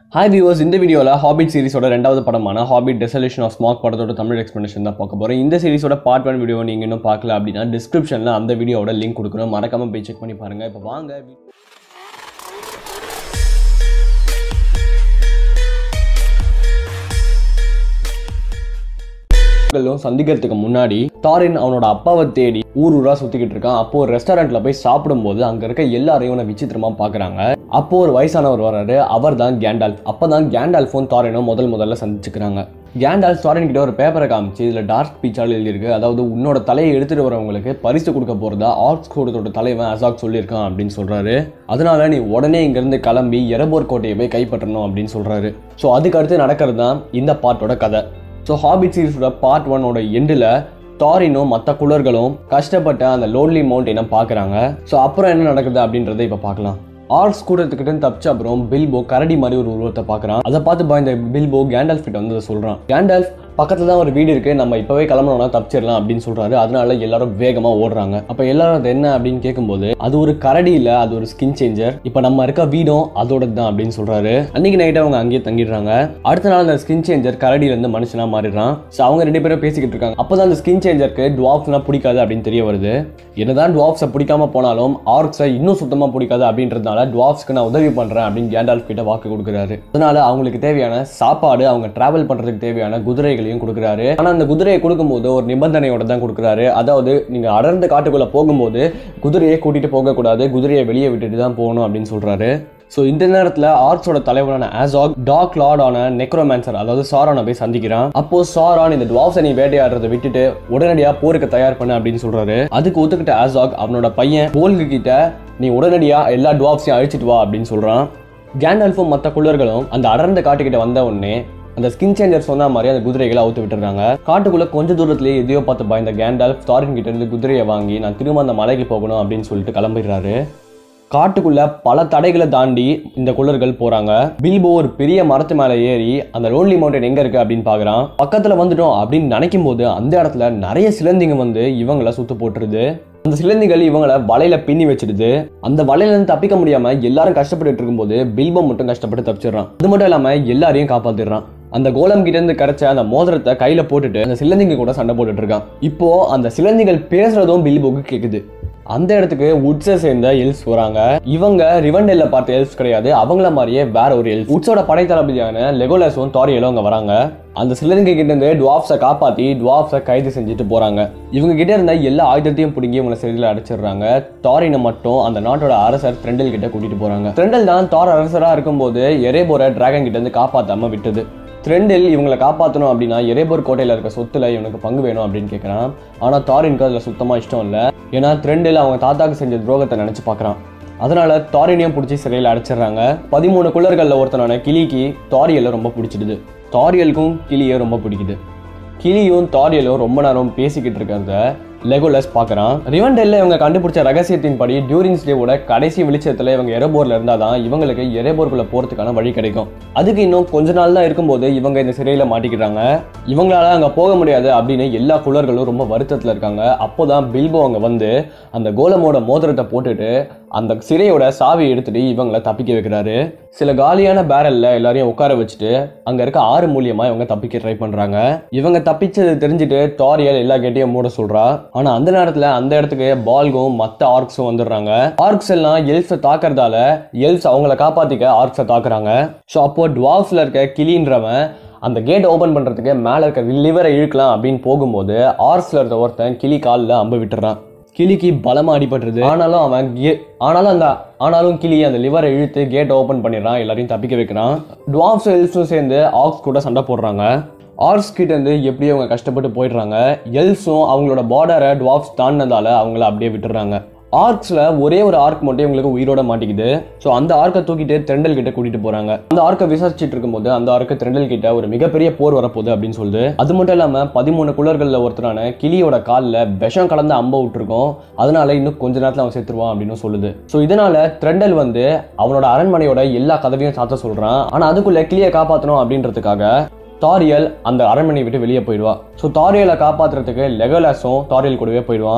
hi viewers இந்த வீடியோவில் habit சீரிஸோட ரெண்டாவது படமான ஹாபிட் டெசல்யூஷன் ஆஃப் ஸ்மாக் படத்தோட தமிழ் எக்ஸ்பிளனேஷன் தான் பார்க்க போகிறோம் இந்த சீரிஸோட பார்ட் ஒன் வீடியோ நீங்கள் இன்னும் பார்க்கல அப்படின்னா டிஸ்கிரிப்ஷனில் அந்த வீடியோவோட லிங்க் கொடுக்குறோம் மறக்காம போய் செக் பண்ணி பாருங்கள் இப்போ வாங்க களும் சந்திக்கிறதுக்கு முன்னாடி தாரின் அவனோட அப்பாவை தேடி ஊர் ஊரா சுத்திக்கிட்டு இருக்கான் அப்போ ஒரு ரெஸ்டாரண்ட்ல போய் சாப்பிடும்போது அங்க இருக்க எல்லாரையும் இவனை விசித்திரமா பாக்குறாங்க அப்போ ஒரு வயசானவர் வராரு அவர் தான் கேண்டால்ஃப் அப்பதான் கேண்டால்ஃபும் தாரினும் முதல் முதல்ல சந்திச்சுக்கிறாங்க கேண்டால்ஃப் தாரின் கிட்ட ஒரு பேப்பரை காமிச்சு இதுல டார்க் பீச்சால் எழுதியிருக்கு அதாவது உன்னோட தலையை எடுத்துட்டு வரவங்களுக்கு பரிசு கொடுக்க போறதா ஆர்ட்ஸ் கூடத்தோட தலைவன் அசாக் சொல்லியிருக்கான் அப்படின்னு சொல்றாரு அதனால நீ உடனே இங்க இருந்து கிளம்பி எரபோர் கோட்டையை போய் கைப்பற்றணும் அப்படின்னு சொல்றாரு ஸோ அதுக்கு அடுத்து நடக்கிறது தான் இந்த பாட்டோட கதை ஸோ ஹாபிட் சீரிஸோட பார்ட் ஒன்னோட எண்டில் தாரினும் மற்ற குளர்களும் கஷ்டப்பட்ட அந்த லோன்லி மவுண்டனை பார்க்குறாங்க ஸோ அப்புறம் என்ன நடக்குது அப்படின்றத இப்போ பார்க்கலாம் ஆர்ட்ஸ் கூட்டத்துக்கிட்ட தப்பிச்ச அப்புறம் பில்போ கரடி மாதிரி ஒரு உருவத்தை பார்க்குறான் அதை பார்த்து பயந்த பில்போ கேண்டல்ஃப் கிட்ட வந்து அதை சொல்கிறான் கேண்டல்ஃப் பக்கத்துல தான் ஒரு வீடு இருக்கு நம்ம இப்பவே கிளம்பணும்னா தப்பிச்சிடலாம் அப்படின்னு சொல்றாரு அதனால எல்லாரும் வேகமா ஓடுறாங்க அப்ப எல்லாரும் அது என்ன அப்படின்னு கேட்கும்போது அது ஒரு கரடி இல்ல அது ஒரு ஸ்கின் சேஞ்சர் இப்ப நம்ம இருக்க வீடும் அதோட தான் அப்படின்னு சொல்றாரு அன்னைக்கு நைட் அவங்க அங்கேயே தங்கிடுறாங்க அடுத்த நாள் அந்த ஸ்கின் சேஞ்சர் கரடியில இருந்து மனுஷனா மாறிடுறான் ஸோ அவங்க ரெண்டு பேரும் பேசிக்கிட்டு இருக்காங்க அப்பதான் அந்த ஸ்கின் சேஞ்சருக்கு டுவாப்ஸ்னா பிடிக்காது அப்படின்னு தெரிய வருது என்னதான் டுவாப்ஸை பிடிக்காம போனாலும் ஆர்க்ஸை இன்னும் சுத்தமா பிடிக்காது அப்படின்றதுனால டுவாப்ஸ்க்கு நான் உதவி பண்றேன் அப்படின்னு கேண்டால்ஃப் கிட்ட வாக்கு கொடுக்குறாரு அதனால அவங்களுக்கு தேவையான சாப்பாடு அவங்க டிராவல் பண்றதுக்கு தேவையான குதிரைகள் குதிரைகளையும் கொடுக்குறாரு ஆனா அந்த குதிரையை கொடுக்கும்போது ஒரு நிபந்தனையோட தான் கொடுக்குறாரு அதாவது நீங்க அடர்ந்த காட்டுக்குள்ள போகும்போது குதிரையை கூட்டிட்டு போகக்கூடாது குதிரையை வெளியே விட்டுட்டு தான் போகணும் அப்படின்னு சொல்றாரு ஸோ இந்த நேரத்தில் ஆர்ட்ஸோட தலைவரான ஆசாக் டாக் லார்டான நெக்ரோமேன்சர் அதாவது சாரானை போய் சந்திக்கிறான் அப்போ சாரான் இந்த டுவாப்ஸை நீ வேட்டையாடுறதை விட்டுட்டு உடனடியாக போருக்கு தயார் பண்ண அப்படின்னு சொல்றாரு அதுக்கு ஒத்துக்கிட்ட ஆசாக் அவனோட பையன் போல்கு கிட்ட நீ உடனடியாக எல்லா டுவாப்ஸையும் அழிச்சிட்டு வா அப்படின்னு சொல்றான் கேண்டல்ஃபும் மற்ற குள்ளர்களும் அந்த அடர்ந்த காட்டுக்கிட்ட வந்த உடனே அந்த ஸ்கின் சேஞ்சர் சொன்ன மாதிரி அந்த குதிரைகளை அவுத்து விட்டுறாங்க காட்டுக்குள்ள கொஞ்ச தூரத்திலேயே எதையோ பார்த்து பயந்த கேண்டால் தாரின் கிட்ட இருந்து குதிரையை வாங்கி நான் திரும்ப அந்த மலைக்கு போகணும் அப்படின்னு சொல்லிட்டு கிளம்பிடுறாரு காட்டுக்குள்ள பல தடைகளை தாண்டி இந்த குள்ளர்கள் போறாங்க பில்போ ஒரு பெரிய மரத்து மேல ஏறி அந்த லோன்லி மவுண்டன் எங்க இருக்கு அப்படின்னு பாக்குறான் பக்கத்துல வந்துட்டோம் அப்படின்னு நினைக்கும் போது அந்த இடத்துல நிறைய சிலந்திங்க வந்து இவங்கள சுத்து போட்டுருது அந்த சிலந்திகள் இவங்கள வலையில பின்னி வச்சிடுது அந்த வலையில இருந்து தப்பிக்க முடியாம எல்லாரும் கஷ்டப்பட்டு இருக்கும்போது பில்போ மட்டும் கஷ்டப்பட்டு தப்பிச்சிடுறான் அது மட்டும் இல்லாம எல்லாரையும் காப்பாத்திடுறான் அந்த கோலம் கிட்ட இருந்து கிடைச்ச அந்த மோதிரத்தை கையில போட்டுட்டு அந்த சிலந்திங்க கூட சண்டை போட்டுட்டு இருக்கான் இப்போ அந்த சிலந்திகள் பேசுறதும் பில்போக்கு கேக்குது அந்த இடத்துக்கு உட்ஸை சேர்ந்த எல்ஸ் வராங்க இவங்க ரிவண்டெல்ல பார்த்த எல்ஸ் கிடையாது அவங்கள மாதிரியே வேற ஒரு எல்ஸ் உட்ஸோட படை தளபதியான லெகோலஸும் தாரியலும் அங்க வராங்க அந்த சிலருங்க கிட்ட இருந்து டுவாப்ஸை காப்பாத்தி டுவாப்ஸை கைது செஞ்சுட்டு போறாங்க இவங்க கிட்ட இருந்த எல்லா ஆயுதத்தையும் பிடுங்கி இவங்களை சிறையில் அடைச்சிடுறாங்க தாரினை மட்டும் அந்த நாட்டோட அரசர் த்ரெண்டல் கிட்ட கூட்டிட்டு போறாங்க த்ரெண்டல் தான் தார் அரசரா இருக்கும்போது எரேபோரை டிராகன் கிட்ட இருந்து காப்பாத்தாம விட்டது த்ரெண்டில் இவங்களை காப்பாற்றணும் அப்படின்னா எரேபோர் கோட்டையில் இருக்க சொத்துல இவனுக்கு பங்கு வேணும் அப்படின்னு கேட்குறான் ஆனால் தாரினுக்கு அதில் சுத்தமாக இஷ்டம் இல்லை ஏன்னா த்ரெண்டில் அவங்க தாத்தாக்கு செஞ்ச துரோகத்தை நினச்சி பார்க்குறான் அதனால தாரினையும் பிடிச்சி சிறையில் அடைச்சிடுறாங்க பதிமூணு குள்ளர்களில் ஒருத்தனான கிளிக்கு தாரியலை ரொம்ப பிடிச்சிடுது தாரியலுக்கும் கிளியை ரொம்ப பிடிக்குது கிளியும் தாரியலும் ரொம்ப நேரம் பேசிக்கிட்டு இருக்கிறத லெகோலஸ் பார்க்குறான் ரிவண்டெல்ல இவங்க கண்டுபிடிச்ச ரகசியத்தின் படி டியூரின்ஸ் டேவோட கடைசி வெளிச்சத்தில் இவங்க எரேபோர்ல இருந்தால் தான் இவங்களுக்கு எரேபோர்க்குள்ள போகிறதுக்கான வழி கிடைக்கும் அதுக்கு இன்னும் கொஞ்ச நாள் தான் இருக்கும்போது இவங்க இந்த சிறையில் மாட்டிக்கிறாங்க இவங்களால அங்கே போக முடியாது அப்படின்னு எல்லா குளர்களும் ரொம்ப வருத்தத்தில் இருக்காங்க அப்போதான் பில்போ அங்கே வந்து அந்த கோலமோட மோதிரத்தை போட்டுட்டு அந்த சிறையோட சாவியை எடுத்துட்டு இவங்கள தப்பிக்க வைக்கிறாரு சில காலியான பேரல்ல எல்லாரையும் உட்கார வச்சுட்டு அங்க இருக்க ஆறு மூலியமா இவங்க தப்பிக்க ட்ரை பண்றாங்க இவங்க தப்பிச்சது தெரிஞ்சுட்டு தாரியல் எல்லா கேட்டையும் மூட சொல்றா ஆனா அந்த நேரத்துல அந்த இடத்துக்கு பால்கும் மத்த ஆர்க்ஸும் வந்துடுறாங்க ஆர்க்ஸ் எல்லாம் எல்ஸை தாக்குறதால எல்ஸ் அவங்கள காப்பாத்திக்க ஆர்க்ஸை தாக்குறாங்க ஸோ அப்போ டுவால்ஸ்ல இருக்க கிளின்றவன் அந்த கேட் ஓபன் பண்றதுக்கு மேல இருக்க லிவரை இழுக்கலாம் அப்படின்னு போகும்போது ஆர்க்ஸ்ல இருக்க ஒருத்தன் கிளி காலில் அம்பு விட்டுறான் கிளிக்கு பலமா அடிபட்டுருது ஆனாலும் அவன் கே- ஆனாலும் அந்த ஆனாலும் கிளி அந்த லிவரை இழுத்து கேட் ஓபன் பண்ணிடுறான் எல்லாரையும் தப்பிக்க வைக்கிறான் டுவாப்ஸ் எல்ஸும் சேர்ந்து ஆக்ஸ் கூட சண்டை போடுறாங்க ஆர்ஸ் கிட்ட இருந்து எப்படியோ அவங்க கஷ்டப்பட்டு போயிடுறாங்க எல்ஸும் அவங்களோட பார்டரை டுவாப்ஸ் தாண்டினதால அவங்கள அப்படியே விட்டுறாங்க ஆர்க்ஸ்ல ஒரே ஒரு ஆர்க் மட்டும் இவங்களுக்கு உயிரோட மாட்டிக்குது ஸோ அந்த ஆர்க்கை தூக்கிட்டு திரண்டல் கிட்ட கூட்டிட்டு போறாங்க அந்த ஆர்க்கை விசாரிச்சுட்டு இருக்கும்போது அந்த ஆர்க்கு திரண்டல் கிட்ட ஒரு மிகப்பெரிய போர் வரப்போகுது அப்படின்னு சொல்லுது அது மட்டும் இல்லாம பதிமூணு குளர்கள்ல ஒருத்தரான கிளியோட காலில் விஷம் கலந்த அம்ப விட்டுருக்கோம் அதனால இன்னும் கொஞ்ச நேரத்தில் அவன் செத்துருவான் அப்படின்னு சொல்லுது ஸோ இதனால திரண்டல் வந்து அவனோட அரண்மனையோட எல்லா கதவையும் சாத்த சொல்றான் ஆனா அதுக்குள்ள கிளியை காப்பாற்றணும் அப்படின்றதுக்காக தாரியல் அந்த அரண்மனையை விட்டு வெளியே போயிடுவா ஸோ தாரியலை காப்பாத்துறதுக்கு லெகோலாஸும் தாரியல் கூடவே போயிடுவான்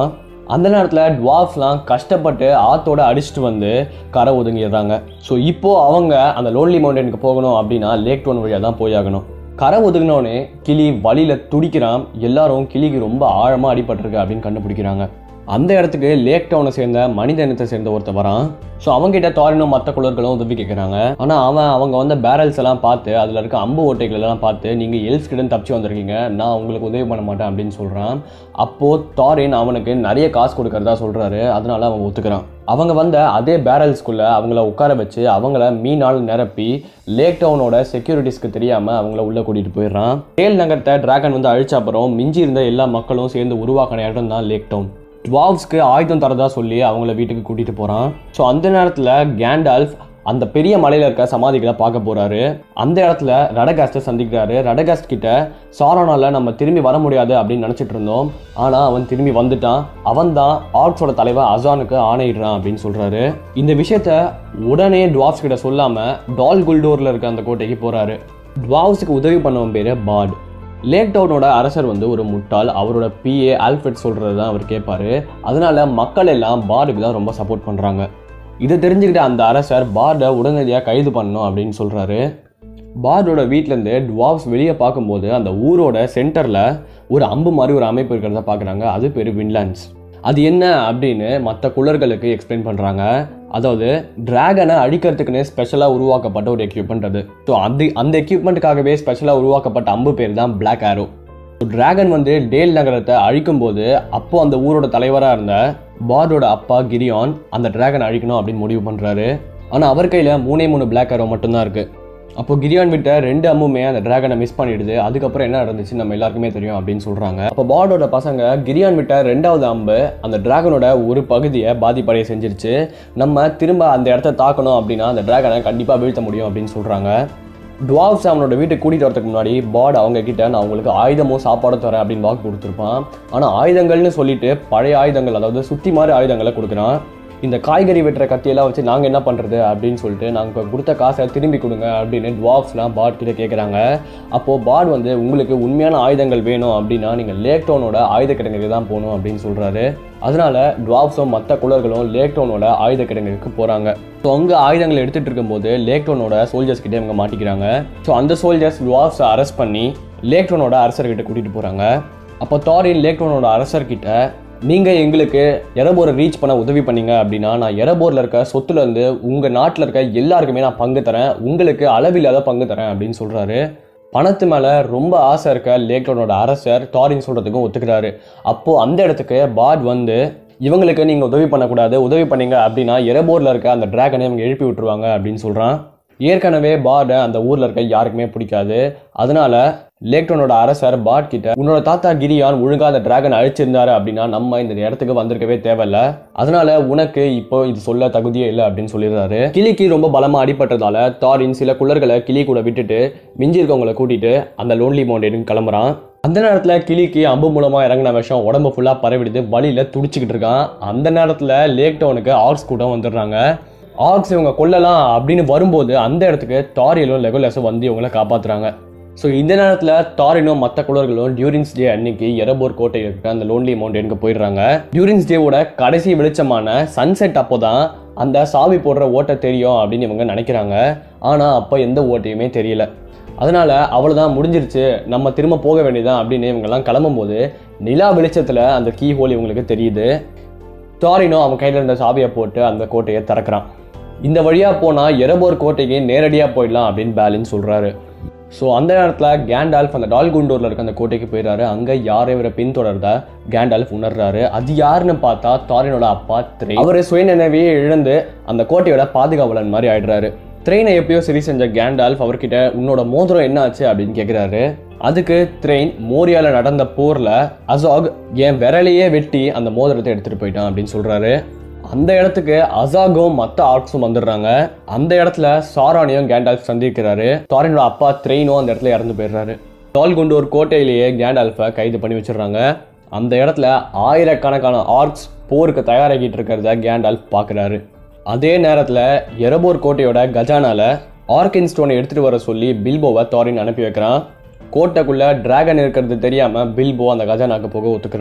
அந்த நேரத்தில் டுவார்ஃப்லாம் கஷ்டப்பட்டு ஆத்தோட அடிச்சுட்டு வந்து கரை ஒதுங்கிடுறாங்க ஸோ இப்போ அவங்க அந்த லோன்லி மவுண்டனுக்கு போகணும் அப்படின்னா லேக் டோன் வழியாக தான் போயாகணும் கரை ஒதுங்கினோடனே கிளி வழியில் துடிக்கிறான் எல்லாரும் கிளிக்கு ரொம்ப ஆழமாக அடிபட்டிருக்கு அப்படின்னு கண்டுபிடிக்கிறாங்க அந்த இடத்துக்கு லேக் டவுனை சேர்ந்த மனித இனத்தை சேர்ந்த ஒருத்தர் வரான் ஸோ அவங்ககிட்ட தாரினும் மற்ற குளர்களும் உதவி கேட்குறாங்க ஆனால் அவன் அவங்க வந்த பேரல்ஸ் எல்லாம் பார்த்து அதில் இருக்க அம்பு ஓட்டைகள் எல்லாம் பார்த்து நீங்கள் எல்ஸ் கிட்ட தப்பிச்சு வந்திருக்கீங்க நான் உங்களுக்கு உதவி பண்ண மாட்டேன் அப்படின்னு சொல்கிறான் அப்போது தாரின் அவனுக்கு நிறைய காசு கொடுக்கறதா சொல்கிறாரு அதனால அவன் ஒத்துக்கிறான் அவங்க வந்த அதே பேரல்ஸ்குள்ள அவங்கள உட்கார வச்சு அவங்கள மீனால் நிரப்பி லேக் டவுனோட செக்யூரிட்டிஸ்க்கு தெரியாமல் அவங்கள உள்ளே கூட்டிகிட்டு போயிடுறான் தேல் நகரத்தை டிராகன் வந்து அழிச்ச அப்புறம் மிஞ்சி இருந்த எல்லா மக்களும் சேர்ந்து உருவாக்கின இடம் தான் லேக் டவுன் டுவாவ்ஸ்க்கு ஆயுதம் தரதா சொல்லி அவங்கள வீட்டுக்கு கூட்டிட்டு போறான் ஸோ அந்த நேரத்தில் கேண்டால்ஃப் அந்த பெரிய மலையில இருக்க சமாதிகளை பார்க்க போறாரு அந்த இடத்துல ரடகாஸ்ட்டை சந்திக்கிறாரு ரடகாஸ்ட் கிட்ட சாரானால நம்ம திரும்பி வர முடியாது அப்படின்னு நினைச்சிட்டு இருந்தோம் ஆனா அவன் திரும்பி வந்துட்டான் அவன் தான் ஆர்ட்ஸோட தலைவர் அசானுக்கு ஆணையிடுறான் அப்படின்னு சொல்றாரு இந்த விஷயத்த உடனே டுவாப்ஸ் கிட்ட சொல்லாம டால் குல்டோர்ல இருக்க அந்த கோட்டைக்கு போறாரு டுவாவ்ஸுக்கு உதவி பண்ணவன் பேரு பாட் லேக் டவுனோட அரசர் வந்து ஒரு முட்டாள் அவரோட பிஏ ஆல்ஃபர்ட் சொல்கிறது தான் அவர் கேட்பாரு அதனால மக்கள் எல்லாம் பார்டுக்கு தான் ரொம்ப சப்போர்ட் பண்ணுறாங்க இதை தெரிஞ்சுக்கிட்ட அந்த அரசர் பார்டை உடனடியாக கைது பண்ணணும் அப்படின்னு சொல்கிறாரு பார்டோட வீட்டிலேருந்து டுவாப்ஸ் வெளியே பார்க்கும்போது அந்த ஊரோட சென்டரில் ஒரு அம்பு மாதிரி ஒரு அமைப்பு இருக்கிறத பார்க்குறாங்க அது பேர் வின்லாண்ட்ஸ் அது என்ன அப்படின்னு மற்ற குள்ளர்களுக்கு எக்ஸ்பிளைன் பண்ணுறாங்க அதாவது டிராகனை அழிக்கிறதுக்குன்னு ஸ்பெஷலாக உருவாக்கப்பட்ட ஒரு எக்யூப்மெண்ட் அது ஸோ அது அந்த எக்யூப்மெண்ட்டுக்காகவே ஸ்பெஷலாக உருவாக்கப்பட்ட அம்பு பேர் தான் பிளாக் ஆரோ டிராகன் வந்து டேல் நகரத்தை அழிக்கும் போது அப்போ அந்த ஊரோட தலைவராக இருந்த பார்டோட அப்பா கிரியான் அந்த டிராகனை அழிக்கணும் அப்படின்னு முடிவு பண்ணுறாரு ஆனால் அவர் கையில் மூணே மூணு பிளாக் ஆரோ மட்டும்தான் இருக்குது அப்போ கிரியான் விட்ட ரெண்டு அம்முமே அந்த டிராகனை மிஸ் பண்ணிடுது அதுக்கப்புறம் என்ன நடந்துச்சு நம்ம எல்லாருக்குமே தெரியும் அப்படின்னு சொல்றாங்க அப்போ பாடோட பசங்க கிரியான் விட்ட ரெண்டாவது அம்பு அந்த டிராகனோட ஒரு பகுதியை பாதிப்படைய செஞ்சிருச்சு நம்ம திரும்ப அந்த இடத்த தாக்கணும் அப்படின்னா அந்த டிராகனை கண்டிப்பாக வீழ்த்த முடியும் அப்படின்னு சொல்றாங்க டுவாவ்ஸ் அவனோட வீட்டுக்கு கூட்டிட்டு வரதுக்கு முன்னாடி பாட் அவங்க கிட்ட நான் உங்களுக்கு ஆயுதமும் சாப்பாடும் தரேன் அப்படின்னு வாக்கு கொடுத்துருப்பான் ஆனால் ஆயுதங்கள்னு சொல்லிட்டு பழைய ஆயுதங்கள் அதாவது சுத்தி மாதிரி ஆயுதங்களை கொடுக்குறான் இந்த காய்கறி வெட்டுற கத்தியெல்லாம் வச்சு நாங்கள் என்ன பண்ணுறது அப்படின்னு சொல்லிட்டு நாங்கள் கொடுத்த காசை திரும்பி கொடுங்க அப்படின்னு டுவாப்ஸ்லாம் பாட் கிட்ட கேட்குறாங்க அப்போது பாட் வந்து உங்களுக்கு உண்மையான ஆயுதங்கள் வேணும் அப்படின்னா நீங்கள் லேக் டவுனோட ஆயுத கிடங்குக்கு தான் போகணும் அப்படின்னு சொல்கிறாரு அதனால டுவாப்ஸும் மற்ற குளர்களும் லேக் டவுனோட ஆயுத கிடங்குக்கு போகிறாங்க ஸோ அங்கே ஆயுதங்களை எடுத்துகிட்டு இருக்கும்போது லேக் டவுனோட சோல்ஜர்ஸ் கிட்டே இவங்க மாட்டிக்கிறாங்க ஸோ அந்த சோல்ஜர்ஸ் டுவாப்ஸை அரெஸ்ட் பண்ணி லேக் டவுனோட அரசர்கிட்ட கூட்டிகிட்டு போகிறாங்க அப்போ தாரின் லேக் டவுனோட அரசர்கிட்ட நீங்கள் எங்களுக்கு எரபோரை ரீச் பண்ண உதவி பண்ணீங்க அப்படின்னா நான் எரபோரில் இருக்க சொத்துலேருந்து உங்கள் நாட்டில் இருக்க எல்லாருக்குமே நான் பங்கு தரேன் உங்களுக்கு அளவில்லாத பங்கு தரேன் அப்படின்னு சொல்கிறாரு பணத்து மேலே ரொம்ப ஆசை இருக்க லேக்டோனோட அரசர் டாரின் சொல்கிறதுக்கும் ஒத்துக்கிறாரு அப்போது அந்த இடத்துக்கு பாட் வந்து இவங்களுக்கு நீங்கள் உதவி பண்ணக்கூடாது உதவி பண்ணீங்க அப்படின்னா எரபோரில் இருக்க அந்த டிராகனை இவங்க எழுப்பி விட்டுருவாங்க அப்படின்னு சொல்கிறான் ஏற்கனவே பாடை அந்த ஊரில் இருக்க யாருக்குமே பிடிக்காது அதனால லேக்டோனோட அரசர் பாட் கிட்ட உன்னோட தாத்தா கிரியான் ஒழுங்கா அந்த டிராகன் அழிச்சிருந்தாரு அப்படின்னா நம்ம இந்த இடத்துக்கு வந்திருக்கவே தேவையில்ல அதனால உனக்கு இப்போ இது சொல்ல தகுதியே இல்லை அப்படின்னு சொல்லிடுறாரு கிளிக்கு ரொம்ப பலமா அடிபட்டதால தாரின் சில குள்ளர்களை கிளி கூட விட்டுட்டு மிஞ்சி இருக்கவங்களை கூட்டிட்டு அந்த லோன்லி மவுண்டனுக்கு கிளம்புறான் அந்த நேரத்தில் கிளிக்கு அம்பு மூலமா இறங்கின விஷம் உடம்பு ஃபுல்லாக பரவிடுது வழியில துடிச்சுக்கிட்டு இருக்கான் அந்த நேரத்தில் லேக் டவுனுக்கு ஆர்க்ஸ் கூட்டம் வந்துடுறாங்க ஆர்க்ஸ் இவங்க கொல்லலாம் அப்படின்னு வரும்போது அந்த இடத்துக்கு தாரியலும் லெகோலஸும் வந்து இவங்களை காப்பாத்துறாங்க ஸோ இந்த நேரத்தில் தாரினும் மற்ற குளர்களும் டியூரின்ஸ் டே அன்னைக்கு எரபோர் கோட்டை இருக்க அந்த லோன்லி மவுண்டனுக்கு போயிடுறாங்க டியூரின்ஸ் டேவோட கடைசி வெளிச்சமான சன்செட் அப்போ தான் அந்த சாவி போடுற ஓட்டை தெரியும் அப்படின்னு இவங்க நினைக்கிறாங்க ஆனால் அப்போ எந்த ஓட்டையுமே தெரியல அதனால அவ்வளோதான் முடிஞ்சிருச்சு நம்ம திரும்ப போக வேண்டியதான் அப்படின்னு இவங்கெல்லாம் கிளம்பும்போது நிலா வெளிச்சத்தில் அந்த கீ ஹோல் இவங்களுக்கு தெரியுது டாரினோ அவன் கையில் இருந்த சாவியை போட்டு அந்த கோட்டையை திறக்கிறான் இந்த வழியாக போனால் எரபோர் கோட்டைக்கு நேரடியாக போயிடலாம் அப்படின்னு பேலின் சொல்கிறாரு ஸோ அந்த நேரத்தில் கேண்டால்ஃப் அந்த டால்குண்டூரில் இருக்க அந்த கோட்டைக்கு போயிடுறாரு அங்கே யாரை இவரை பின்தொடர்ந்த கேண்டால்ஃப் உணர்றாரு அது யாருன்னு பார்த்தா தாரினோட அப்பா த்ரே அவர் சுயநினைவையே இழந்து அந்த கோட்டையோட பாதுகாவலன் மாதிரி ஆயிடுறாரு த்ரெயினை எப்பயோ சரி செஞ்ச கேண்டால்ஃப் அவர்கிட்ட உன்னோட மோதிரம் என்ன ஆச்சு அப்படின்னு கேட்குறாரு அதுக்கு த்ரெயின் மோரியால நடந்த போர்ல அசாக் என் விரலையே வெட்டி அந்த மோதிரத்தை எடுத்துட்டு போயிட்டான் அப்படின்னு சொல்றாரு அந்த இடத்துக்கு அசாகும் மற்ற ஆர்ட்ஸும் வந்துடுறாங்க அந்த இடத்துல சாரானியும் கேண்டால்ஃப் சந்திக்கிறாரு சாரானியோட அப்பா த்ரெயினும் அந்த இடத்துல இறந்து போயிடுறாரு டால் கொண்டு ஒரு கோட்டையிலேயே கேண்டால்ஃபை கைது பண்ணி வச்சிடுறாங்க அந்த இடத்துல ஆயிரக்கணக்கான ஆர்க்ஸ் போருக்கு தயாராகிட்டு இருக்கிறத கேண்டால்ஃப் பார்க்குறாரு அதே நேரத்தில் எரபோர் கோட்டையோட கஜானால ஆர்கின் ஸ்டோனை எடுத்துட்டு வர சொல்லி பில்போவை தாரின் அனுப்பி வைக்கிறான் கோட்டைக்குள்ள டிராகன் இருக்கிறது தெரியாம பில்போ அந்த கஜானாக்கு போக ஒத்துக்கிறான்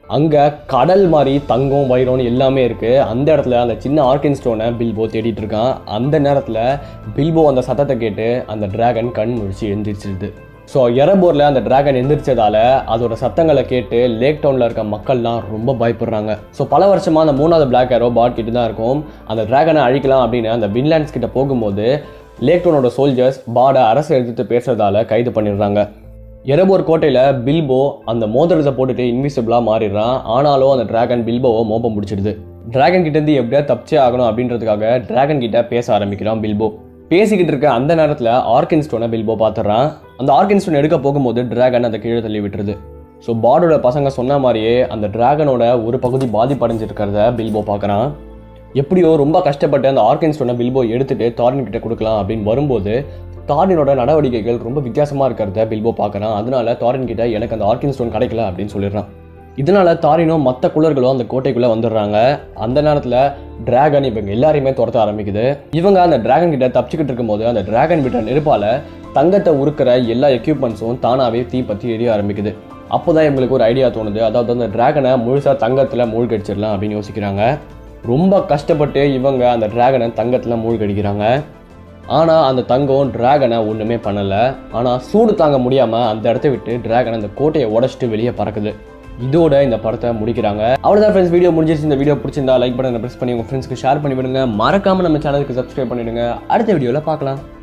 அங்கே கடல் மாதிரி தங்கம் வைரம்னு எல்லாமே இருக்குது அந்த இடத்துல அந்த சின்ன ஆர்கின் ஸ்டோனை பில்போ தேடிட்டு இருக்கான் அந்த நேரத்தில் பில்போ அந்த சத்தத்தை கேட்டு அந்த டிராகன் கண் முழிச்சு எழுந்திரிச்சிருது ஸோ எரபோரில் அந்த டிராகன் எந்திரிச்சதால அதோட சத்தங்களை கேட்டு லேக் டவுனில் இருக்க மக்கள்லாம் ரொம்ப பயப்படுறாங்க ஸோ பல வருஷமாக அந்த மூணாவது பிளாக் ஏரோ பாட் கிட்ட தான் இருக்கும் அந்த டிராகனை அழிக்கலாம் அப்படின்னு அந்த வின்லாண்ட்ஸ் கிட்ட போகும்போது லேக் டவுனோட சோல்ஜர்ஸ் பாடை அரசு எதிர்த்து பேசுறதால கைது பண்ணிடுறாங்க எரபோர் கோட்டையில் பில்போ அந்த மோதிரத்தை போட்டுட்டு இன்விசிபிளாக மாறிடுறான் ஆனாலும் அந்த டிராகன் பில்போவை மோப்பம் பிடிச்சிடுது டிராகன் கிட்டேருந்து எப்படியா தப்பிச்சே ஆகணும் அப்படின்றதுக்காக டிராகன் கிட்ட பேச ஆரம்பிக்கிறான் பில்போ பேசிக்கிட்டு இருக்க அந்த நேரத்தில் ஆர்கின் ஸ்டோனை பில்போ பார்த்துறான் அந்த ஆர்கின் ஸ்டோன் எடுக்க போகும்போது டிராகன் அந்த கீழே தள்ளி விட்டுருது ஸோ பாடோட பசங்க சொன்ன மாதிரியே அந்த டிராகனோட ஒரு பகுதி பாதிப்படைஞ்சிருக்கிறத பில்போ பார்க்குறான் எப்படியோ ரொம்ப கஷ்டப்பட்டு அந்த ஆர்கின் ஸ்டோனை பில்போ எடுத்துட்டு தாரின் கிட்ட கொடுக்கலாம் அப்படின்னு வரும்போது தாரினோட நடவடிக்கைகள் ரொம்ப வித்தியாசமாக இருக்கிறத பில்போ பார்க்குறான் அதனால தாரின் கிட்ட எனக்கு அந்த ஆர்கின் ஸ்டோன் கிடைக்கல அப்படின்னு சொல்லிடுறான் இதனால தாரினும் மற்ற குளர்களும் அந்த கோட்டைக்குள்ளே வந்துடுறாங்க அந்த நேரத்தில் டிராகன் இவங்க எல்லாரையுமே துரத்த ஆரம்பிக்குது இவங்க அந்த டிராகன் கிட்ட தப்பிச்சுக்கிட்டு இருக்கும்போது அந்த டிராகன் விட்ட நெருப்பால தங்கத்தை உருக்கிற எல்லா எக்யூப்மெண்ட்ஸும் தானாகவே தீ பற்றி எரிய ஆரம்பிக்குது அப்போதான் இவங்களுக்கு ஒரு ஐடியா தோணுது அதாவது அந்த டிராகனை முழுசாக தங்கத்தில் மூழ்கடிச்சிடலாம் அப்படின்னு யோசிக்கிறாங்க ரொம்ப கஷ்டப்பட்டு இவங்க அந்த டிராகனை தங்கத்தில் மூழ்கடிக்கிறாங்க ஆனால் அந்த தங்கம் டிராகனை ஒன்றுமே பண்ணலை ஆனால் சூடு தாங்க முடியாமல் அந்த இடத்த விட்டு டிராகன் அந்த கோட்டையை உடச்சிட்டு வெளியே பறக்குது இதோட இந்த படத்தை முடிக்கிறாங்க அவ்வளோதான் ஃப்ரெண்ட்ஸ் வீடியோ முடிஞ்சிருச்சு இந்த வீடியோ பிடிச்சிருந்தா லைக் பட்டனை ப்ரெஸ் பண்ணி உங்கள் ஃப்ரெண்ட்ஸ்க்கு ஷேர் பண்ணி விடுங்க மறக்காமல் நம்ம சேனலுக்கு சப்ஸ்கிரைப் பண்ணிவிடுங்க அடுத்த வீடியோவில் பார்க்கலாம்